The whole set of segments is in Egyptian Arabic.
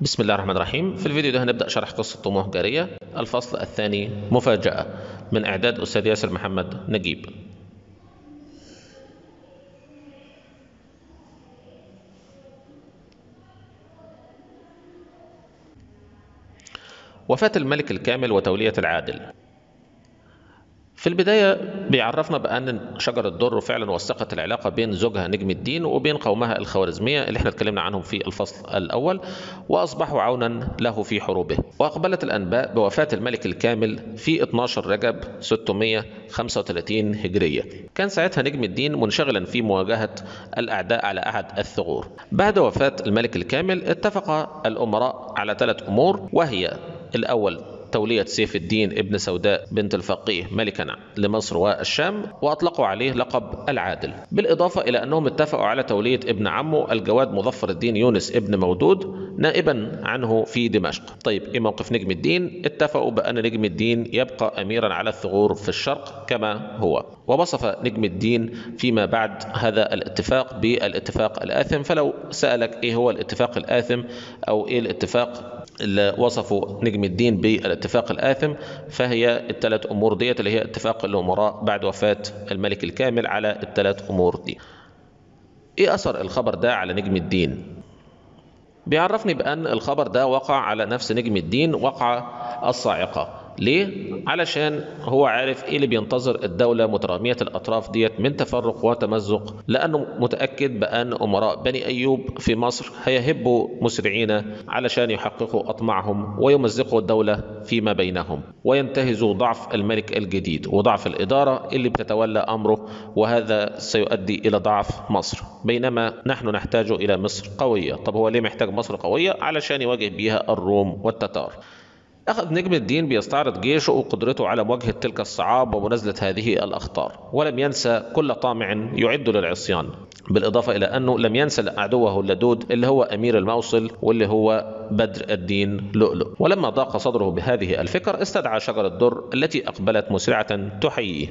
بسم الله الرحمن الرحيم في الفيديو ده هنبدأ شرح قصة طموح جارية الفصل الثاني مفاجأة من إعداد أستاذ ياسر محمد نجيب وفاة الملك الكامل وتولية العادل في البداية بيعرفنا بأن شجرة در فعلا وثقت العلاقة بين زوجها نجم الدين وبين قومها الخوارزمية اللي احنا اتكلمنا عنهم في الفصل الأول وأصبحوا عونا له في حروبه وأقبلت الأنباء بوفاة الملك الكامل في 12 رجب 635 هجرية كان ساعتها نجم الدين منشغلا في مواجهة الأعداء على أحد الثغور بعد وفاة الملك الكامل اتفق الأمراء على ثلاث أمور وهي الأول تولية سيف الدين ابن سوداء بنت الفقيه ملكا لمصر والشام وأطلقوا عليه لقب العادل بالإضافة إلى أنهم اتفقوا على تولية ابن عمه الجواد مظفر الدين يونس ابن مودود نائبا عنه في دمشق طيب إيه موقف نجم الدين اتفقوا بأن نجم الدين يبقى أميرا على الثغور في الشرق كما هو ووصف نجم الدين فيما بعد هذا الاتفاق بالاتفاق الآثم فلو سألك إيه هو الاتفاق الآثم أو إيه الاتفاق اللي وصفوا نجم الدين بالاتفاق الآثم فهي الثلاث أمور ديت اللي هي اتفاق الأمراء بعد وفاة الملك الكامل على الثلاث أمور دي إيه أثر الخبر ده على نجم الدين؟ بيعرفني بأن الخبر ده وقع على نفس نجم الدين وقع الصاعقة ليه؟ علشان هو عارف ايه اللي بينتظر الدولة مترامية الأطراف ديت من تفرق وتمزق لأنه متأكد بأن أمراء بني أيوب في مصر هيهبوا مسرعين علشان يحققوا أطماعهم ويمزقوا الدولة فيما بينهم وينتهزوا ضعف الملك الجديد وضعف الإدارة اللي بتتولى أمره وهذا سيؤدي إلى ضعف مصر بينما نحن نحتاج إلى مصر قوية طب هو ليه محتاج مصر قوية؟ علشان يواجه بيها الروم والتتار أخذ نجم الدين بيستعرض جيشه وقدرته على مواجهة تلك الصعاب ومنازلة هذه الأخطار ولم ينسى كل طامع يعد للعصيان بالإضافة إلى أنه لم ينسى عدوه اللدود اللي هو أمير الموصل واللي هو بدر الدين لؤلؤ ولما ضاق صدره بهذه الفكر استدعى شجر الدر التي أقبلت مسرعة تحييه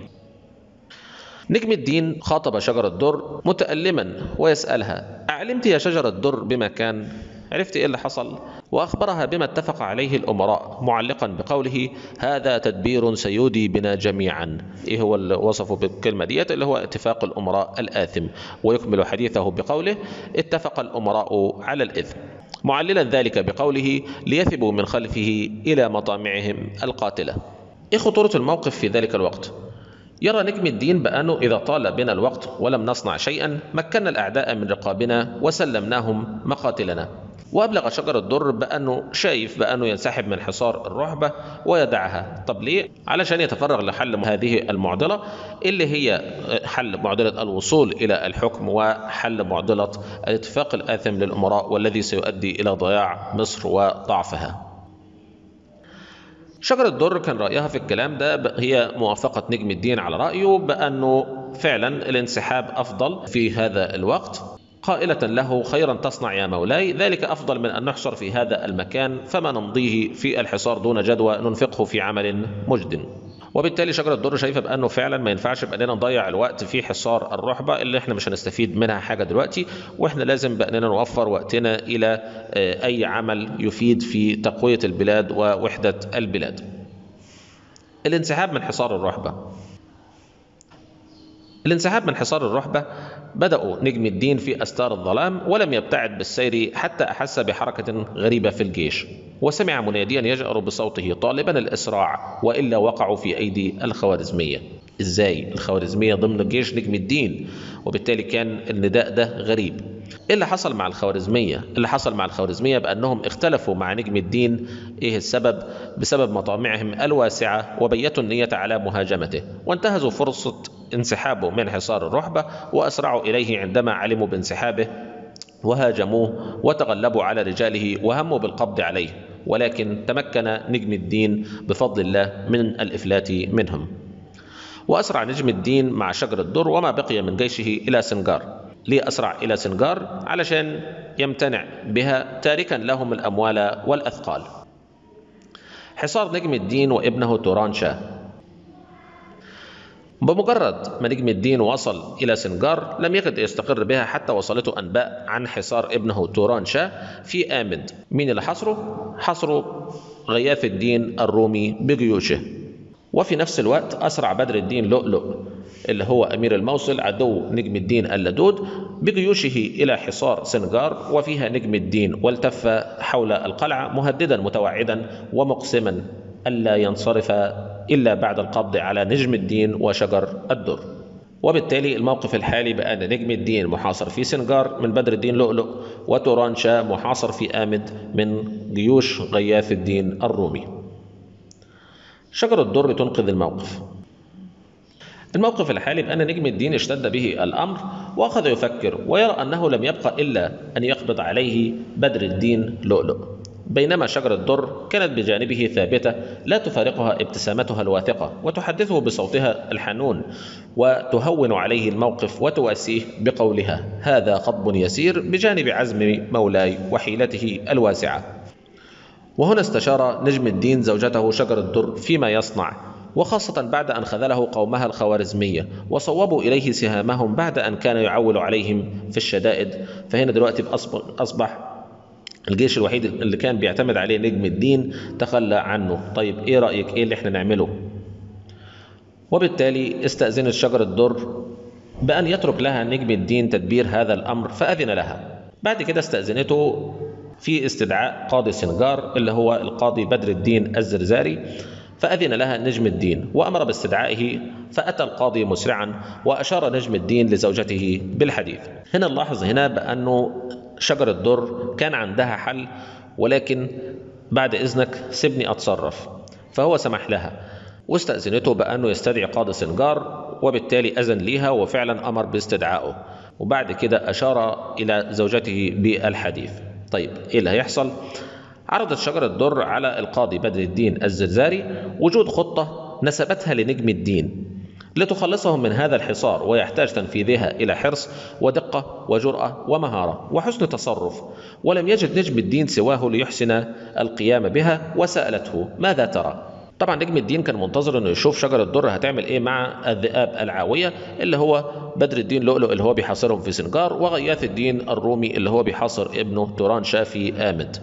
نجم الدين خاطب شجر الدر متألما ويسألها أعلمت يا شجر الدر بما كان عرفت ايه اللي حصل واخبرها بما اتفق عليه الامراء معلقا بقوله هذا تدبير سيودي بنا جميعا ايه هو اللي وصفه بالكلمه ديت اللي هو اتفاق الامراء الاثم ويكمل حديثه بقوله اتفق الامراء على الاثم معللا ذلك بقوله ليثبوا من خلفه الى مطامعهم القاتله ايه خطوره الموقف في ذلك الوقت يرى نجم الدين بأنه إذا طال بنا الوقت ولم نصنع شيئا مكنا الأعداء من رقابنا وسلمناهم مقاتلنا وأبلغ شجر الدر بأنه شايف بأنه ينسحب من حصار الرهبة ويدعها طب ليه؟ علشان يتفرغ لحل هذه المعضلة اللي هي حل معضلة الوصول إلى الحكم وحل معضلة الاتفاق الآثم للأمراء والذي سيؤدي إلى ضياع مصر وضعفها شجر الدر كان رأيها في الكلام ده هي موافقة نجم الدين على رأيه بأنه فعلا الانسحاب أفضل في هذا الوقت قائلة له خيرا تصنع يا مولاي ذلك أفضل من أن نحصر في هذا المكان فما نمضيه في الحصار دون جدوى ننفقه في عمل مجد وبالتالي شجرة الدر شايفة بأنه فعلا ما ينفعش بأننا نضيع الوقت في حصار الرحبة اللي احنا مش هنستفيد منها حاجة دلوقتي واحنا لازم بأننا نوفر وقتنا إلى أي عمل يفيد في تقوية البلاد ووحدة البلاد الانسحاب من حصار الرحبة الانسحاب من حصار الرحبة بدأوا نجم الدين في أستار الظلام ولم يبتعد بالسير حتى أحس بحركة غريبة في الجيش وسمع مناديا يجأر بصوته طالبا الإسراع وإلا وقعوا في أيدي الخوارزمية إزاي الخوارزمية ضمن جيش نجم الدين وبالتالي كان النداء ده غريب ايه اللي حصل مع الخوارزميه اللي حصل مع الخوارزميه بانهم اختلفوا مع نجم الدين ايه السبب بسبب مطامعهم الواسعه وبيتوا النيه على مهاجمته وانتهزوا فرصه انسحابه من حصار الرحبه واسرعوا اليه عندما علموا بانسحابه وهاجموه وتغلبوا على رجاله وهموا بالقبض عليه ولكن تمكن نجم الدين بفضل الله من الافلات منهم واسرع نجم الدين مع شجر الدر وما بقي من جيشه الى سنجار ليه أسرع إلى سنجار علشان يمتنع بها تاركا لهم الأموال والأثقال حصار نجم الدين وابنه توران شاه بمجرد ما نجم الدين وصل إلى سنجار لم يكد يستقر بها حتى وصلته أنباء عن حصار ابنه توران شاه في آمد مين اللي حصره؟ حصره غياث الدين الرومي بجيوشه وفي نفس الوقت أسرع بدر الدين لؤلؤ اللي هو أمير الموصل عدو نجم الدين اللدود بجيوشه إلى حصار سنجار وفيها نجم الدين والتف حول القلعة مهددا متوعدا ومقسما ألا ينصرف إلا بعد القبض على نجم الدين وشجر الدر وبالتالي الموقف الحالي بأن نجم الدين محاصر في سنجار من بدر الدين لؤلؤ وتوران شاه محاصر في آمد من جيوش غياث الدين الرومي شجر الدر تنقذ الموقف الموقف الحالي بأن نجم الدين اشتد به الأمر وأخذ يفكر ويرى أنه لم يبقى إلا أن يقبض عليه بدر الدين لؤلؤ بينما شجرة الدر كانت بجانبه ثابتة لا تفارقها ابتسامتها الواثقة وتحدثه بصوتها الحنون وتهون عليه الموقف وتواسيه بقولها هذا خطب يسير بجانب عزم مولاي وحيلته الواسعة وهنا استشار نجم الدين زوجته شجر الدر فيما يصنع وخاصة بعد أن خذله قومها الخوارزمية وصوبوا إليه سهامهم بعد أن كان يعول عليهم في الشدائد فهنا دلوقتي أصبح الجيش الوحيد اللي كان بيعتمد عليه نجم الدين تخلى عنه طيب ايه رأيك ايه اللي احنا نعمله وبالتالي استأذنت شجر الدر بأن يترك لها نجم الدين تدبير هذا الأمر فأذن لها بعد كده استأذنته في استدعاء قاضي سنجار اللي هو القاضي بدر الدين الزرزاري فأذن لها نجم الدين وأمر باستدعائه فأتى القاضي مسرعا وأشار نجم الدين لزوجته بالحديث هنا نلاحظ هنا بأنه شجر الدر كان عندها حل ولكن بعد إذنك سيبني أتصرف فهو سمح لها واستأذنته بأنه يستدعي قاضي سنجار وبالتالي أذن ليها وفعلا أمر باستدعائه وبعد كده أشار إلى زوجته بالحديث طيب إيه اللي هيحصل؟ عرضت شجرة الدر على القاضي بدر الدين الزرزاري وجود خطة نسبتها لنجم الدين لتخلصهم من هذا الحصار ويحتاج تنفيذها إلى حرص ودقة وجرأة ومهارة وحسن تصرف ولم يجد نجم الدين سواه ليحسن القيام بها وسألته ماذا ترى؟ طبعا نجم الدين كان منتظر انه يشوف شجر الدر هتعمل ايه مع الذئاب العاويه اللي هو بدر الدين لؤلؤ اللي هو بيحاصرهم في سنجار وغياث الدين الرومي اللي هو بيحاصر ابنه توران شاه في آمد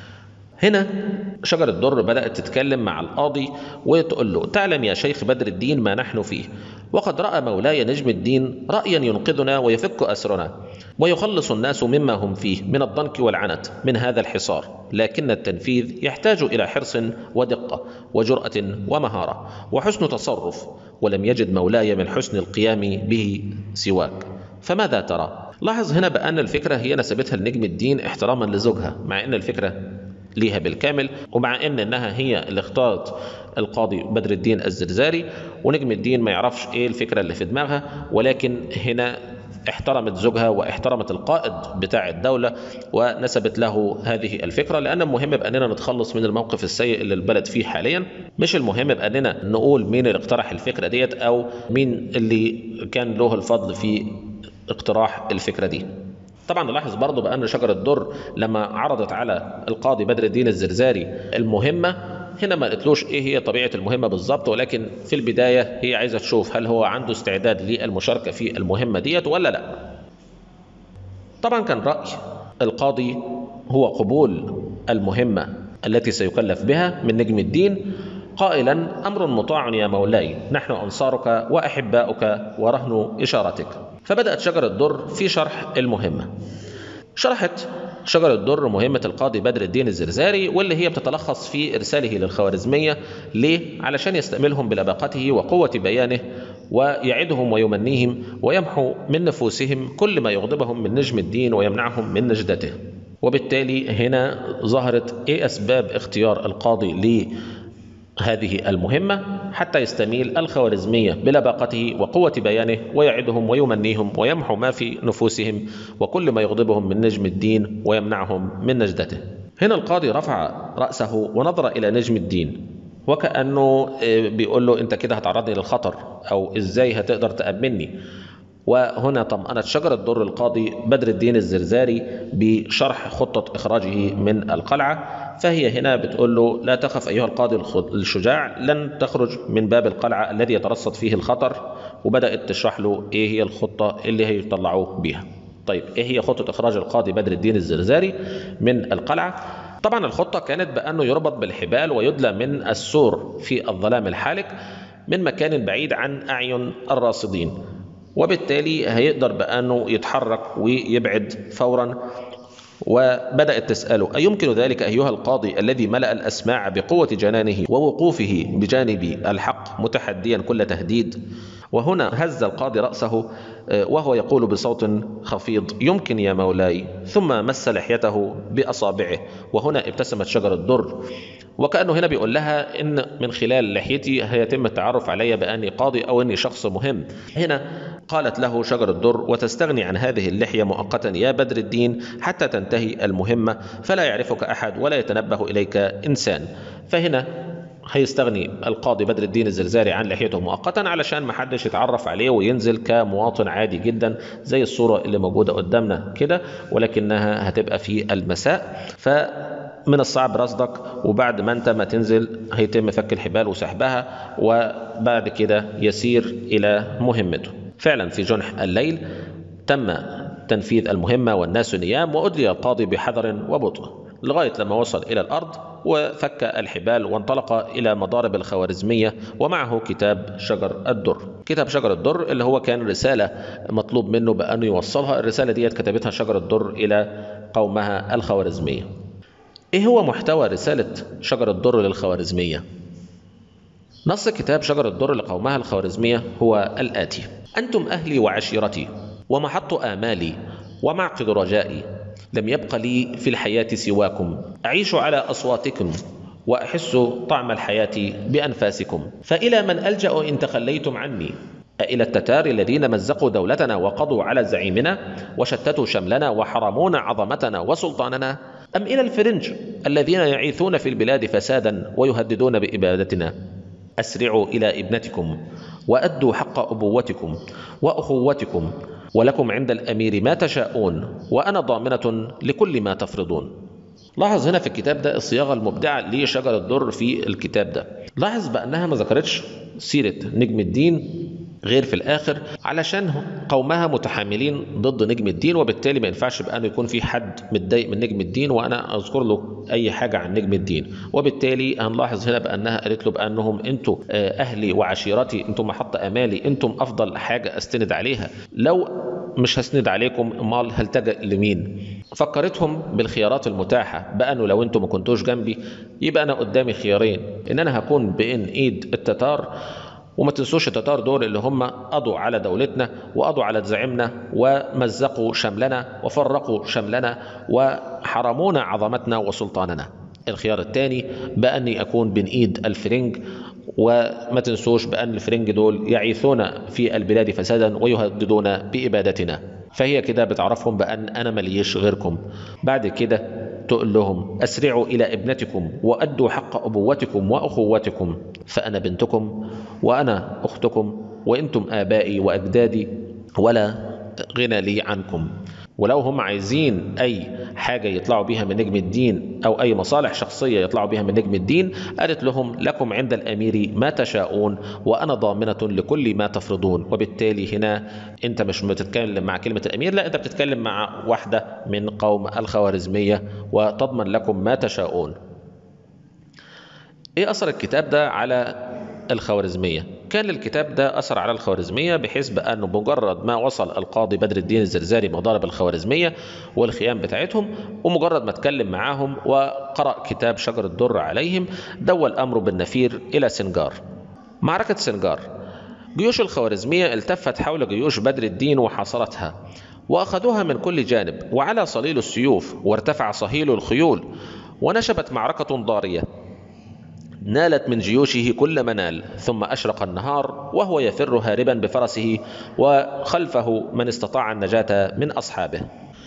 هنا شجر الدر بدأت تتكلم مع القاضي وتقول له تعلم يا شيخ بدر الدين ما نحن فيه وقد رأى مولاي نجم الدين رأيا ينقذنا ويفك أسرنا ويخلص الناس مما هم فيه من الضنك والعنت من هذا الحصار لكن التنفيذ يحتاج إلى حرص ودقة وجرأة ومهارة وحسن تصرف ولم يجد مولاي من حسن القيام به سواك فماذا ترى؟ لاحظ هنا بأن الفكرة هي نسبتها لنجم الدين احتراما لزوجها مع أن الفكرة ليها بالكامل ومع ان انها هي اللي اختارت القاضي بدر الدين الزرزاري ونجم الدين ما يعرفش ايه الفكره اللي في دماغها ولكن هنا احترمت زوجها واحترمت القائد بتاع الدولة ونسبت له هذه الفكرة لأن المهم بأننا نتخلص من الموقف السيء اللي البلد فيه حاليا مش المهم بأننا نقول مين اللي اقترح الفكرة ديت أو مين اللي كان له الفضل في اقتراح الفكرة دي طبعا نلاحظ برضو بأن شجر الدر لما عرضت على القاضي بدر الدين الزرزاري المهمة هنا ما قلتلوش ايه هي طبيعة المهمة بالظبط ولكن في البداية هي عايزة تشوف هل هو عنده استعداد للمشاركة في المهمة ديت ولا لا طبعا كان رأي القاضي هو قبول المهمة التي سيكلف بها من نجم الدين قائلا أمر مطاع يا مولاي نحن أنصارك وأحباؤك ورهن إشارتك فبدأت شجر الدر في شرح المهمة شرحت شجر الدر مهمة القاضي بدر الدين الزرزاري واللي هي بتتلخص في إرساله للخوارزمية ليه؟ علشان يستأملهم بلباقته وقوة بيانه ويعدهم ويمنيهم ويمحو من نفوسهم كل ما يغضبهم من نجم الدين ويمنعهم من نجدته وبالتالي هنا ظهرت ايه اسباب اختيار القاضي هذه المهمة حتى يستميل الخوارزمية بلباقته وقوة بيانه ويعدهم ويمنيهم ويمحو ما في نفوسهم وكل ما يغضبهم من نجم الدين ويمنعهم من نجدته هنا القاضي رفع رأسه ونظر إلى نجم الدين وكأنه بيقول له أنت كده هتعرضني للخطر أو إزاي هتقدر تأمني وهنا طمأنت شجرة در القاضي بدر الدين الزرزاري بشرح خطة إخراجه من القلعة فهي هنا بتقول له لا تخف أيها القاضي الشجاع لن تخرج من باب القلعة الذي يترصد فيه الخطر وبدأت تشرح له إيه هي الخطة اللي هيطلعوه بيها طيب إيه هي خطة إخراج القاضي بدر الدين الزرزاري من القلعة طبعا الخطة كانت بأنه يربط بالحبال ويدلى من السور في الظلام الحالك من مكان بعيد عن أعين الراصدين وبالتالي هيقدر بأنه يتحرك ويبعد فورا وبدأت تسأله أيمكن ذلك أيها القاضي الذي ملأ الأسماع بقوة جنانه ووقوفه بجانب الحق متحديا كل تهديد وهنا هز القاضي رأسه آه، وهو يقول بصوت خفيض يمكن يا مولاي ثم مس لحيته بأصابعه وهنا ابتسمت شجر الدر وكأنه هنا بيقول لها إن من خلال لحيتي هيتم التعرف علي بأني قاضي أو أني شخص مهم هنا قالت له شجر الدر وتستغني عن هذه اللحية مؤقتا يا بدر الدين حتى تنتهي المهمة فلا يعرفك أحد ولا يتنبه إليك إنسان فهنا هيستغني القاضي بدر الدين الزرزاري عن لحيته مؤقتا علشان ما حدش يتعرف عليه وينزل كمواطن عادي جدا زي الصورة اللي موجودة قدامنا كده ولكنها هتبقى في المساء ف من الصعب رصدك وبعد ما انت ما تنزل هيتم فك الحبال وسحبها وبعد كده يسير الى مهمته فعلا في جنح الليل تم تنفيذ المهمة والناس نيام وأدلي القاضي بحذر وبطء لغاية لما وصل إلى الأرض وفك الحبال وانطلق إلى مضارب الخوارزمية ومعه كتاب شجر الدر كتاب شجر الدر اللي هو كان رسالة مطلوب منه بأنه يوصلها الرسالة ديت كتبتها شجر الدر إلى قومها الخوارزمية إيه هو محتوى رسالة شجر الدر للخوارزمية؟ نص كتاب شجر الدر لقومها الخوارزمية هو الآتي أنتم أهلي وعشيرتي ومحط آمالي ومعقد رجائي لم يبق لي في الحياة سواكم أعيش على أصواتكم وأحس طعم الحياة بأنفاسكم فإلى من ألجأ إن تخليتم عني أإلى التتار الذين مزقوا دولتنا وقضوا على زعيمنا وشتتوا شملنا وحرمونا عظمتنا وسلطاننا أم إلى الفرنج الذين يعيثون في البلاد فسادا ويهددون بإبادتنا أسرعوا إلى ابنتكم وأدوا حق أبوتكم وأخوتكم ولكم عند الأمير ما تشاءون وأنا ضامنة لكل ما تفرضون لاحظ هنا في الكتاب ده الصياغة المبدعة لشجر الدر في الكتاب ده لاحظ بأنها ما ذكرتش سيرة نجم الدين غير في الآخر علشان قومها متحاملين ضد نجم الدين وبالتالي ما ينفعش بأنه يكون في حد متضايق من نجم الدين وأنا أذكر له أي حاجة عن نجم الدين وبالتالي هنلاحظ هنا بأنها قالت له بأنهم أنتوا آه، أهلي وعشيرتي أنتم محط أمالي أنتم أفضل حاجة أستند عليها لو مش هسند عليكم امال هلتجأ لمين فكرتهم بالخيارات المتاحة بأنه لو انتم ما كنتوش جنبي يبقى أنا قدامي خيارين إن أنا هكون بين إيد التتار وما تنسوش التتار دول اللي هم قضوا على دولتنا وقضوا على زعيمنا ومزقوا شملنا وفرقوا شملنا وحرمونا عظمتنا وسلطاننا الخيار الثاني بأني أكون بين إيد الفرنج وما تنسوش بأن الفرنج دول يعيثون في البلاد فسادا ويهددون بإبادتنا فهي كده بتعرفهم بأن أنا مليش غيركم بعد كده تقول لهم أسرعوا إلى ابنتكم وأدوا حق أبوتكم وأخوتكم فأنا بنتكم وأنا أختكم وأنتم آبائي وأجدادي ولا غنى لي عنكم ولو هم عايزين أي حاجة يطلعوا بيها من نجم الدين أو أي مصالح شخصية يطلعوا بيها من نجم الدين قالت لهم لكم عند الأمير ما تشاءون وأنا ضامنة لكل ما تفرضون وبالتالي هنا أنت مش بتتكلم مع كلمة الأمير لا أنت بتتكلم مع واحدة من قوم الخوارزمية وتضمن لكم ما تشاءون ايه اثر الكتاب ده على الخوارزمية كان الكتاب ده أثر على الخوارزمية بحيث بأنه بمجرد ما وصل القاضي بدر الدين الزرزاري مضارب الخوارزمية والخيام بتاعتهم ومجرد ما اتكلم معاهم وقرأ كتاب شجر الدر عليهم دوى الأمر بالنفير إلى سنجار معركة سنجار جيوش الخوارزمية التفت حول جيوش بدر الدين وحاصرتها وأخذوها من كل جانب وعلى صليل السيوف وارتفع صهيل الخيول ونشبت معركة ضارية نالت من جيوشه كل منال ثم أشرق النهار وهو يفر هاربا بفرسه وخلفه من استطاع النجاة من أصحابه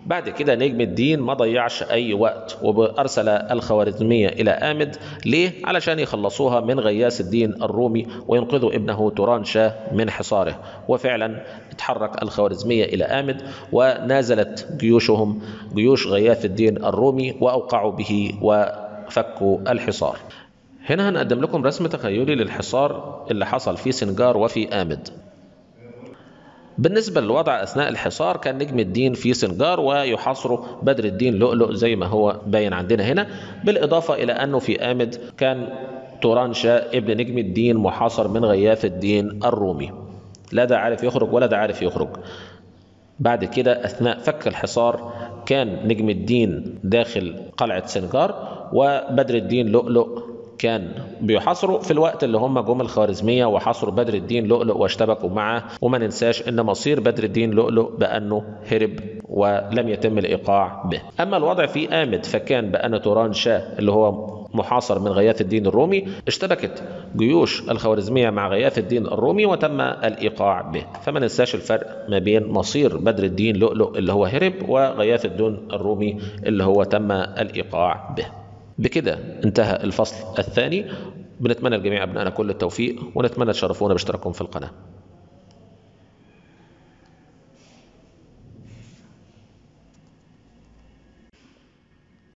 بعد كده نجم الدين ما ضيعش أي وقت وأرسل الخوارزمية إلى آمد ليه؟ علشان يخلصوها من غياث الدين الرومي وينقذوا ابنه توران شاه من حصاره وفعلا اتحرك الخوارزمية إلى آمد ونازلت جيوشهم جيوش غياث الدين الرومي وأوقعوا به وفكوا الحصار هنا هنقدم لكم رسم تخيلي للحصار اللي حصل في سنجار وفي آمد بالنسبة للوضع أثناء الحصار كان نجم الدين في سنجار ويحاصره بدر الدين لؤلؤ زي ما هو باين عندنا هنا بالإضافة إلى أنه في آمد كان توران شاه ابن نجم الدين محاصر من غياث الدين الرومي لا ده عارف يخرج ولا ده عارف يخرج بعد كده أثناء فك الحصار كان نجم الدين داخل قلعة سنجار وبدر الدين لؤلؤ كان بيحاصروا في الوقت اللي هم جم الخوارزمية وحاصروا بدر الدين لؤلؤ واشتبكوا معه وما ننساش ان مصير بدر الدين لؤلؤ بأنه هرب ولم يتم الإيقاع به أما الوضع في آمد فكان بأن توران شاه اللي هو محاصر من غياث الدين الرومي اشتبكت جيوش الخوارزمية مع غياث الدين الرومي وتم الإيقاع به فما ننساش الفرق ما بين مصير بدر الدين لؤلؤ اللي هو هرب وغياث الدين الرومي اللي هو تم الإيقاع به بكده انتهى الفصل الثاني بنتمنى لجميع أبنائنا كل التوفيق ونتمنى تشرفونا باشتراككم في القناة